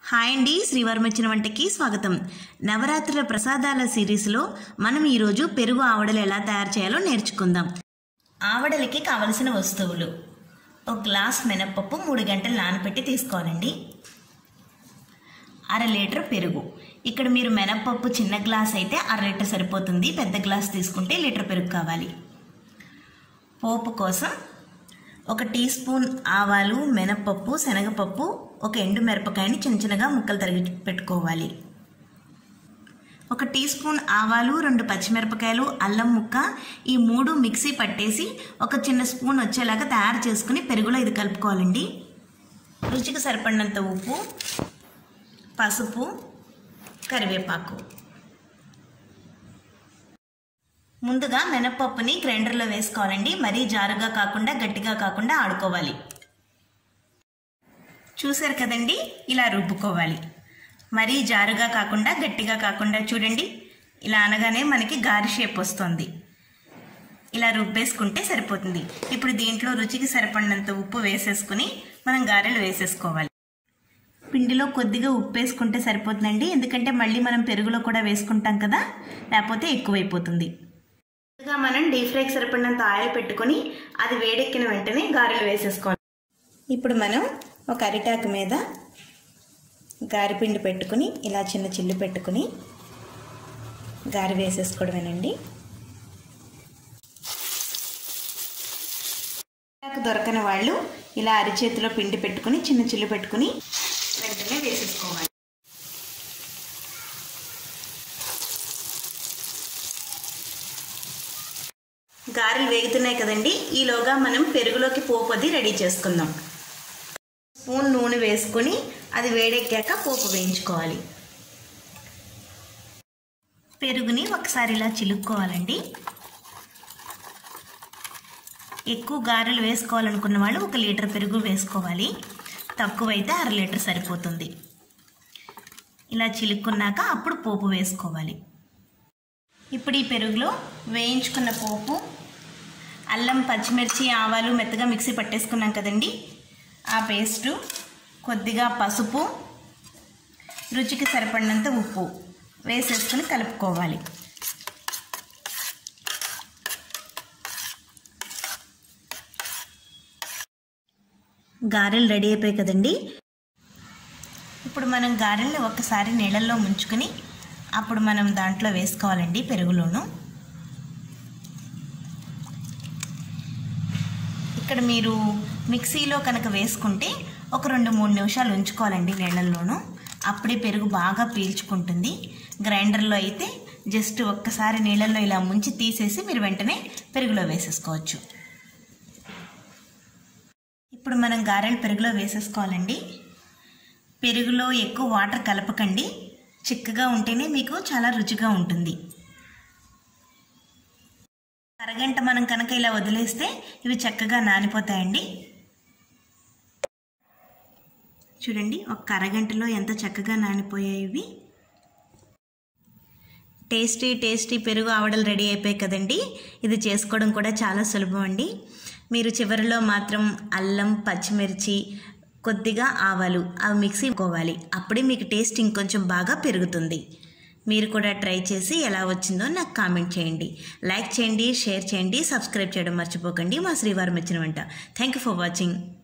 hi అండి శ్రీవారం వచ్చిన వంటకి స్వాగతం నవరాత్రుల ప్రసాదాల సిరీస్లో మనం ఈరోజు పెరుగు ఆవడలు ఎలా తయారు చేయాలో నేర్చుకుందాం ఆవడలకి కావలసిన వస్తువులు ఒక గ్లాస్ మినప్పప్పు మూడు గంటలు నానబెట్టి తీసుకోవాలండి అర లీటర్ పెరుగు ఇక్కడ మీరు మినప్పప్పు చిన్న గ్లాస్ అయితే అర లీటర్ సరిపోతుంది పెద్ద గ్లాస్ తీసుకుంటే లీటర్ పెరుగు కావాలి పోపు కోసం ఒక టీ స్పూన్ ఆవాలు మినపప్పు శనగపప్పు ఒక ఎండు మిరపకాయని చిన్న చిన్నగా ముక్కలు తరిగి పెట్టుకోవాలి ఒక టీ స్పూన్ ఆవాలు రెండు పచ్చిమిరపకాయలు అల్లం ముక్క ఈ మూడు మిక్సీ పట్టేసి ఒక చిన్న స్పూన్ వచ్చేలాగా తయారు చేసుకుని పెరుగులో ఇది కలుపుకోవాలండి రుచికి సరిపడినంత ఉప్పు పసుపు కరివేపాకు ముందుగా మినపప్పుని గ్రైండర్లో వేసుకోవాలండి మరీ జారుగా కాకుండా గట్టిగా కాకుండా ఆడుకోవాలి చూసారు కదండి ఇలా రుబ్బుకోవాలి మరీ జారుగా కాకుండా గట్టిగా కాకుండా చూడండి ఇలా అనగానే మనకి గారి షేప్ వస్తుంది ఇలా రుబ్బేసుకుంటే సరిపోతుంది ఇప్పుడు దీంట్లో రుచికి సరిపడినంత ఉప్పు వేసేసుకుని మనం గారెలు వేసేసుకోవాలి పిండిలో కొద్దిగా ఉప్పు వేసుకుంటే సరిపోతుందండి ఎందుకంటే మళ్ళీ మనం పెరుగులో కూడా వేసుకుంటాం కదా లేకపోతే ఎక్కువైపోతుంది ముందుగా మనం డీప్ ఫ్రైకి సరిపడినంత ఆయిల్ పెట్టుకొని అది వేడెక్కిన వెంటనే గారెలు వేసేసుకోవాలి ఇప్పుడు మనం ఒక అరిటాకు మీద గారెపిండి పెట్టుకుని ఇలా చిన్న చిల్లు పెట్టుకుని గారె వేసేసుకోవడమేనండి అరిటాకు దొరకని వాళ్ళు ఇలా అరిచేతిలో పిండి పెట్టుకుని చిన్న చిల్లు పెట్టుకుని వెంటనే వేసేసుకోవాలి గారెలు వేగుతున్నాయి కదండి ఈలోగా మనం పెరుగులోకి పోపు అది రెడీ చేసుకుందాం స్పూన్ నూనె వేసుకొని అది వేడెక్కాక పోపు వేయించుకోవాలి పెరుగుని ఒకసారి ఇలా చిలుక్కోవాలండి ఎక్కువ గారెలు వేసుకోవాలనుకున్న వాళ్ళు ఒక లీటర్ పెరుగు వేసుకోవాలి తక్కువైతే అర లీటర్ సరిపోతుంది ఇలా చిలుక్కున్నాక అప్పుడు పోపు వేసుకోవాలి ఇప్పుడు ఈ పెరుగులో వేయించుకున్న పోపు అల్లం పచ్చిమిర్చి ఆవాలు మెత్తగా మిక్సీ పట్టేసుకున్నాం కదండి ఆ పేస్టు కొద్దిగా పసుపు రుచికి సరిపడినంత ఉప్పు వేసేసుకుని కలుపుకోవాలి గారెలు రెడీ అయిపోయాయి కదండి ఇప్పుడు మనం గారెల్ని ఒక్కసారి నీళ్ళల్లో ముంచుకొని అప్పుడు మనం దాంట్లో వేసుకోవాలండి పెరుగులోను ఇక్కడ మీరు మిక్సీలో కనుక వేసుకుంటే ఒక రెండు మూడు నిమిషాలు ఉంచుకోవాలండి నీళ్ళల్లోనూ అప్పుడే పెరుగు బాగా పీల్చుకుంటుంది గ్రైండర్లో అయితే జస్ట్ ఒక్కసారి నీళ్ళల్లో ఇలా ముంచి తీసేసి మీరు వెంటనే పెరుగులో వేసేసుకోవచ్చు ఇప్పుడు మనం గారెలు పెరుగులో వేసేసుకోవాలండి పెరుగులో ఎక్కువ వాటర్ కలపకండి చిక్కగా ఉంటేనే మీకు చాలా రుచిగా ఉంటుంది అరగంట మనం కనుక ఇలా వదిలేస్తే ఇవి చక్కగా నానిపోతాయండి చూడండి ఒక అరగంటలో ఎంత చక్కగా నానిపోయాయి ఇవి టేస్టీ టేస్టీ పెరుగు ఆవడలు రెడీ అయిపోయాయి కదండి ఇది చేసుకోవడం కూడా చాలా సులభం అండి మీరు చివరిలో మాత్రం అల్లం పచ్చిమిర్చి కొద్దిగా ఆవాలు అవి మిక్సీ కోవాలి అప్పుడే మీకు టేస్ట్ ఇంకొంచెం బాగా పెరుగుతుంది మీరు కూడా ట్రై చేసి ఎలా వచ్చిందో నాకు కామెంట్ చేయండి లైక్ చేయండి షేర్ చేయండి సబ్స్క్రైబ్ చేయడం మర్చిపోకండి మా శ్రీవారం వచ్చిన వంట థ్యాంక్ యూ ఫర్ వాచింగ్